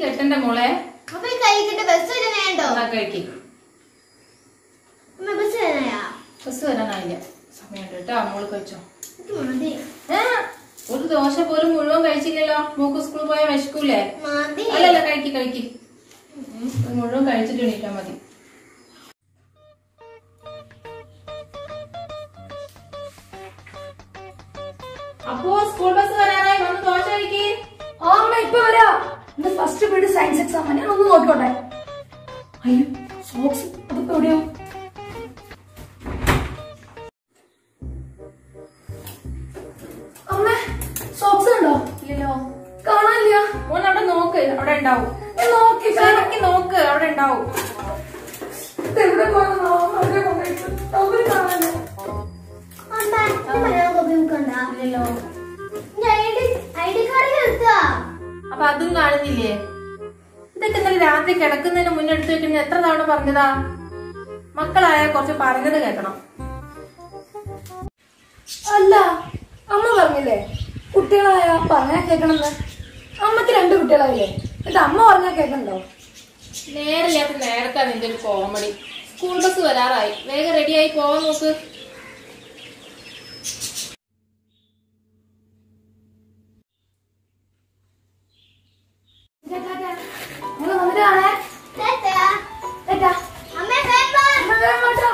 കെട്ടണ്ട മോളെ അപ്പൊ ഈ കഴിക്കട്ടെ ബസ് വരെ വേണ്ടോ എന്നാ കഴിക്ക് അമ്മ ബസ് വരാനാ ബസ് വരാനായില്ല സമയമുണ്ട് കേട്ടോ മോള് കഴിച്ചോ എനിക്ക് മതി ഏ? ഒരു ദോശ പോലും മുഴുവൻ കഴിച്ചില്ലല്ലോ മൂക്ക് സ്കൂളിൽ പോയാൽ വിശക്കൂലേ മതി അല്ലല്ല കഴിക്ക് കഴിക്ക് ഉം, ഇത് മുഴുവൻ കഴിച്ചിട്ട് എണീറ്റാ മതി അപ്പോ സ്കൂൾ ബസ് വരാനായി വന്ന് ദോശ കഴിക്ക് ആ അമ്മ ഇപ്പൊ വരാ ഇന്ന് ഫസ്റ്റ് പീരീഡ് സയൻസ് എക്സാം ഞാൻ ഒന്ന് നോക്കിക്കോട്ടെ അയ്യോ സോക്സ് അതിപ്പോ എവിടെയോ അമ്മ സോക്സ് ഉണ്ടോ ഇല്ലല്ലോ കാണാനില്ല മോൻ അവിടെ നോക്ക് അവിടെ ഉണ്ടാവും ഞാൻ നോക്കി ഇടയ്ക്ക് നോക്ക് അവിടെ ഉണ്ടാവും ഇത് എവിടെ പോയെന്നോ അവിടെ കൊണ്ടുപോയിട്ട് അവര് കാണാനോ അമ്മ ഇത് മലയാളം ഉപയോഗിക്കണ്ട ഇല്ലല്ലോ I D I D card എടുത്താ അപ്പൊ അതും കാണുന്നില്ലേ ഇതൊക്കെ ഇന്നലെ രാത്രി കിടക്കുന്നതിന് മുന്നേ എടുത്തു വെക്കുന്നത് എത്ര തവണ പറഞ്ഞതാ മക്കളായ കുറച്ച് പറഞ്ഞത് കേൾക്കണം അല്ല അമ്മ പറഞ്ഞില്ലേ കുട്ടികളായ പറഞ്ഞാ കേൾക്കണമെന്ന് അമ്മക്ക് രണ്ട് കുട്ടികളായില്ലേ എന്നിട്ട് അമ്മ പറഞ്ഞാ കേൾക്കണ്ടോ നേരില്ലാത്ത നേരത്തെ നിന്റെ ഒരു കോമഡി സ്കൂൾ ബസ് വരാറായി വേഗം റെഡിയായി പോവാൻ നോക്ക് നമ്മള് വന്നിട്ടാണേ ടാറ്റാ. ഏട്ടാ അമ്മേ പേപ്പർ അമ്മ വേഗം വാട്ടോ.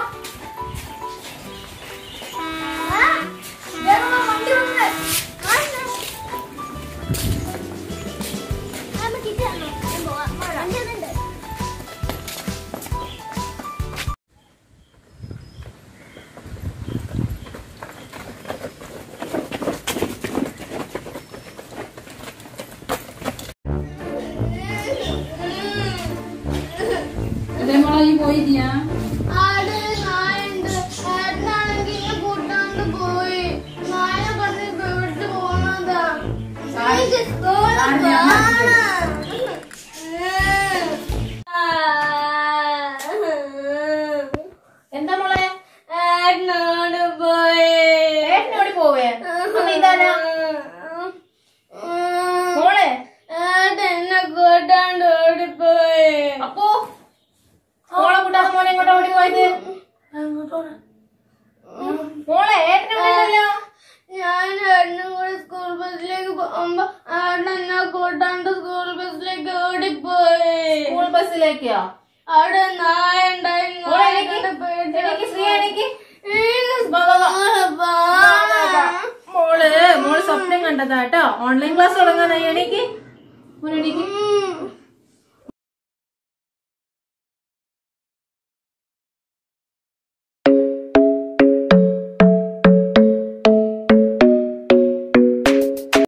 ആ വേഗം വാ, വണ്ടി വന്ന് അമ്മ കിട്ടാണോ ഞാൻ പോവാം വണ്ടി വന്നിട്ടുണ്ട് മോളെ പോയില്ല ആട് നായുണ്ട് ഏട്ടനാണെങ്കിൽ ഇങ്ങനെ കൂട്ടാണ്ട് പോയി നായ പറഞ്ഞ് വിട്ട് പോണതാ എനിക്ക് സ്കൂളിൽ പോണം. എന്താ മോളെ ഏട്ടനോട് പോയി ഏട്ടനോടി പോവേ അമ്മ ഇതാരാ മോളെ ഏട്ടൻ എന്നെ കൂട്ടാണ്ട് ഓടിപ്പോയി അപ്പോ മോളെ കൂട്ടാതെ മോനെ എങ്ങോട്ടാ ഓടി പോയത് മോളെ ഏട്ടനോടല്ലോ ഞാൻ ഏട്ടനും കൂടെ സ്കൂൾ ബസ്സിലേക്ക് പോകുമ്പോ ഏട്ടൻ എന്നെ കൂട്ടാണ്ട് സ്കൂൾ ബസ്സിലേക്ക് ഓടിപ്പോയി സ്കൂൾ ബസ്സിലേക്കോ അവിടെ നായ ഉണ്ടായി മോളെ നായ എണീക്ക്. കണ്ട് പേടിച്ച് എണീക്ക്, ശ്രീ എണീക്ക്. എനിക്ക് വാ, വാ, വാ. പോണം. മോള് മോള് സ്വപ്നം കണ്ടതാ കേട്ടോ ഓൺലൈൻ ക്ലാസ് തുടങ്ങാനായി എണീക്ക് മോനെണീക്ക് ഉം.